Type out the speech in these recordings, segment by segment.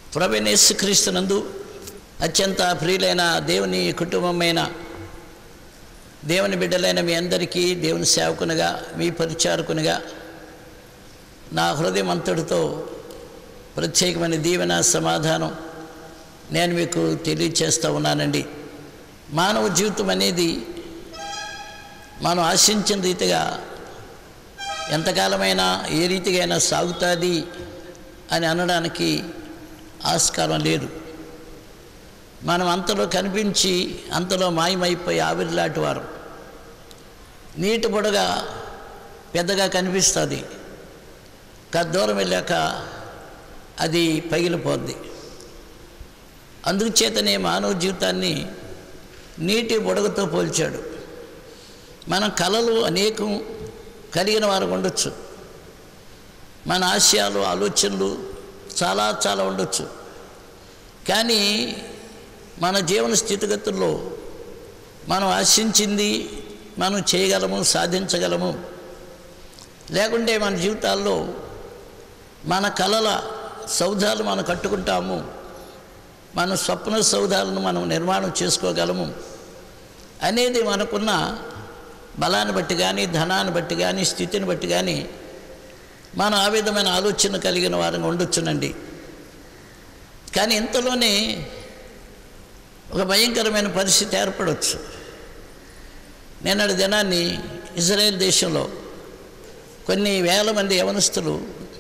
ప్రవేణేశ్వక్రీస్తునందు అత్యంత ప్రియులైన దేవుని కుటుంబమైన దేవుని బిడ్డలైన మీ అందరికీ దేవుని సేవకునిగా మీ పరిచారకునిగా నా హృదయం అంతటితో ప్రత్యేకమైన దీవెన సమాధానం నేను మీకు తెలియచేస్తూ ఉన్నానండి మానవ జీవితం అనేది మనం ఆశించిన రీతిగా ఎంతకాలమైనా ఏ రీతిగా అయినా సాగుతుంది అని అనడానికి ఆస్కారం లేదు మనం అంతలో కనిపించి అంతలో మాయమైపోయి ఆవిరిలాంటి వారు నీటి బుడగ పెద్దగా కనిపిస్తుంది దూరం వెళ్ళాక అది పగిలిపోద్ది అందుచేతనే మానవ జీవితాన్ని నీటి బుడగతో పోల్చాడు మన కళలు అనేకం కలిగిన వారు ఉండొచ్చు మన ఆశయాలు ఆలోచనలు చాలా చాలా ఉండొచ్చు కానీ మన జీవన స్థితిగతుల్లో మనం ఆశించింది మనం చేయగలము సాధించగలము లేకుంటే మన జీవితాల్లో మన కళల సౌధాలు మనం కట్టుకుంటాము మన స్వప్న సౌధాలను మనం నిర్మాణం చేసుకోగలము అనేది మనకున్న బలాన్ని బట్టి కానీ ధనాన్ని బట్టి కానీ స్థితిని బట్టి కానీ మనం ఆ విధమైన ఆలోచన కలిగిన వారంగా ఉండొచ్చునండి కానీ ఇంతలోనే ఒక భయంకరమైన పరిస్థితి ఏర్పడవచ్చు నిన్నటి దినాన్ని ఇజ్రాయెల్ దేశంలో కొన్ని వేల మంది యవనస్తులు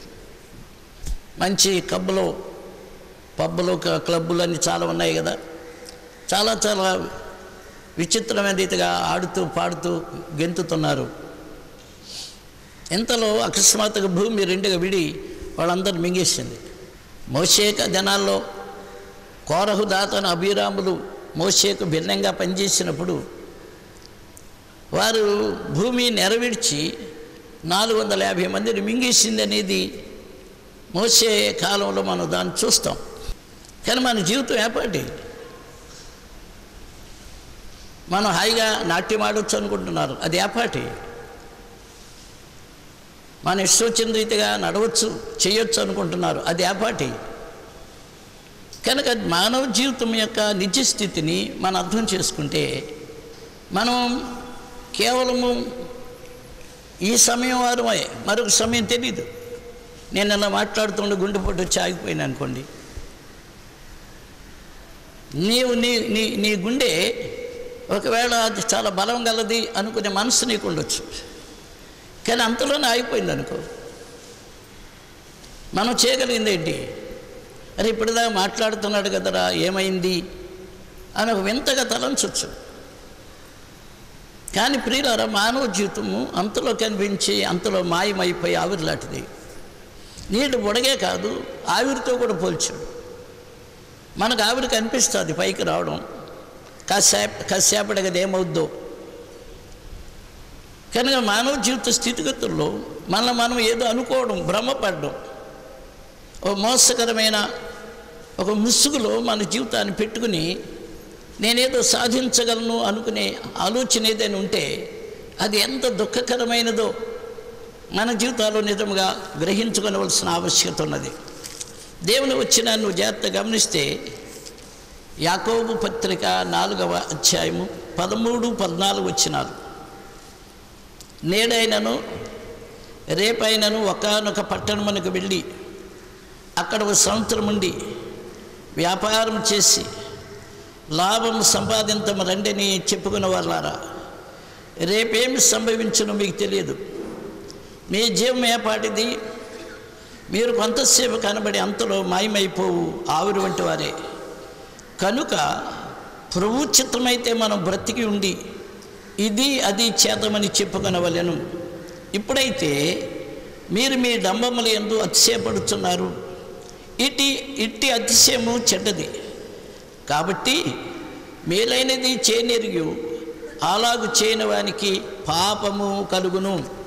మంచి కబ్బులు పబ్బులు క- క్లబ్బులు అన్నీ చాలా ఉన్నాయి కదా చాలా చాలా విచిత్రమైన రీతిగా ఆడుతూ పాడుతూ గెంతుతున్నారు ఇంతలో అకస్మాత్తుగా భూమి రెండుగా విడి వాళ్ళందరూ మింగేసింది మోషేక దినాల్లో కోరహు దాతను అభిరాములు మోషేకు భిన్నంగా పనిచేసినప్పుడు వారు భూమి నెరవేర్చి నాలుగు వందల యాభై మందిని మింగేసింది అనేది మోసే కాలంలో మనం దాన్ని చూస్తాం కానీ మన జీవితం ఏపాటి మనం హాయిగా నాట్యం ఆడొచ్చు అనుకుంటున్నారు అది ఏపాటి మన ఇష్టం వచ్చిన రీతిగా నడవచ్చు చేయొచ్చు అనుకుంటున్నారు అది ఏపాటి కనుక మానవ జీవితం యొక్క నిజ స్థితిని మనం అర్థం చేసుకుంటే మనం కేవలము ఈ సమయం వారమే మరొక సమయం తెలీదు నేను ఇలా మాట్లాడుతుండే గుండెపోటు వచ్చి ఆగిపోయాను అనుకోండి నీవు నీ నీ నీ గుండె ఒకవేళ అది చాలా బలం గలది అనుకునే మనసు నీకు ఉండొచ్చు కానీ అంతలోనే ఆగిపోయింది అనుకో మనం చేయగలిగింది ఏంటి అరే ఇప్పటిదాకా మాట్లాడుతున్నాడు కదరా ఏమైంది అని ఒక వింతగా తలంచవచ్చు కానీ ప్రియులారా మానవ జీవితము అంతలో కనిపించి అంతలో మాయమైపోయి ఆవిరిలాంటిది నీళ్ళు బుడగే కాదు ఆవిరితో కూడా పోల్చాడు మనకు ఆవిరి కనిపిస్తుంది పైకి రావడం కాసేపు కాసేపటికి అది ఏమవుద్దో కనుక మానవ జీవిత స్థితిగతుల్లో మనల్ని మనం ఏదో అనుకోవడం భ్రమపడడం ఒక మోసకరమైన ఒక ముసుగులో మన జీవితాన్ని పెట్టుకుని నేనేదో సాధించగలను అనుకునే ఆలోచన ఏదైనా ఉంటే అది ఎంత దుఃఖకరమైనదో మన జీవితాల్లో నిజంగా గ్రహించుకోవలసిన ఆవశ్యకత ఉన్నది దేవుని వచ్చిన నువ్వు జాగ్రత్త గమనిస్తే యాకోబు పత్రిక నాలుగవ అధ్యాయము పదమూడు పద్నాలుగు వచ్చినారు నేడైనను రేపైనను ఒకనొక పట్టణమునకు వెళ్ళి అక్కడ ఒక సంవత్సరం ఉండి వ్యాపారం చేసి లాభం సంపాదించమ రండిని చెప్పుకున్న వాళ్ళారా రేపేమి సంభవించునో మీకు తెలియదు మీ జీవం ఏపాటిది మీరు కొంతసేపు కనబడి అంతలో మాయమైపోవు ఆవిరి వంటి వారే కనుక ప్రభు చిత్తమైతే మనం బ్రతికి ఉండి ఇది అది చేతమని చెప్పుకొనవలెను ఇప్పుడైతే మీరు మీ డంబములు ఎందు అతిశయపడుతున్నారు ఇటి ఇట్టి అతిశయము చెడ్డది కాబట్టి మేలైనది చేయనెరిగి అలాగు చేయని వానికి పాపము కలుగును